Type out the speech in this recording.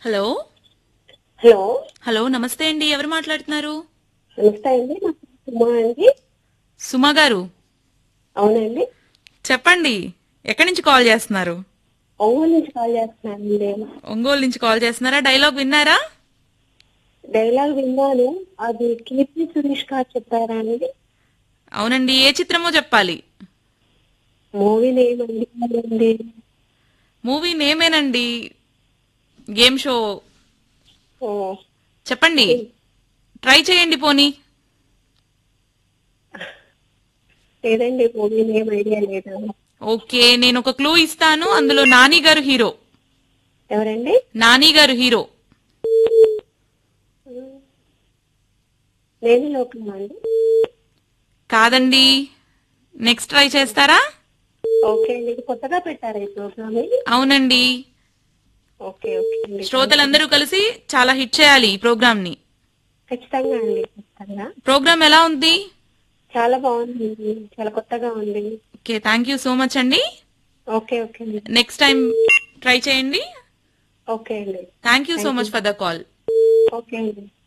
hello hello hello నమస్తే అండి ఎవరు మాట్లాడుతున్నారు నమస్తే అండి నా పేరు సుమా అండి సుమా గారు అవునండి చెప్పండి ఎక్కడి నుంచి కాల్ చేస్తున్నారు ఒంగోలు నుంచి కాల్ చేస్తున్నానండి ఒంగోలు నుంచి కాల్ చేస్తున్నారా డైలాగ్ విన్నారా డైలాగ్ విన్నాను అది కీర్తి సురేష్ గారు చెప్పారా అండి అవునండి ఏ చిత్రమో చెప్పాలి మూవీ నేమ్ అడిగానండి మూవీ నేమేనండి గేమ్ షో ఓ, చెప్పండి ట్రై చేయండి పోనీ లేదండి మూవీ నేమ్ ఐడియా లేదు ఓకే నేను ఒక క్లూ ఇస్తాను అందులో నాని గారు హీరో ఎవరండి నాని గారు హీరో నేను లోకం అండి కాదండి నెక్స్ట్ ట్రై చేస్తారా ఓకే అండి ఇది కొత్తగా పెట్టారా ఈ ప్రోగ్రామ్ అవునండి ఓకే ఓకే అండి శ్రోతలందరూ కలిసి చాలా హిట్ చేయాలి ఈ ప్రోగ్రామ్ ని ఖచ్చితంగా అండి ఖచ్చితంగా ప్రోగ్రామ్ ఎలా ఉంది చాలా బాగుంది చాలా కొత్తగా ఉంది okay thank you so much అండి ఓకే ఓకే అండి నెక్స్ట్ టైం ట్రై చేయండి ఓకే అండి thank you so much for the call okay అండి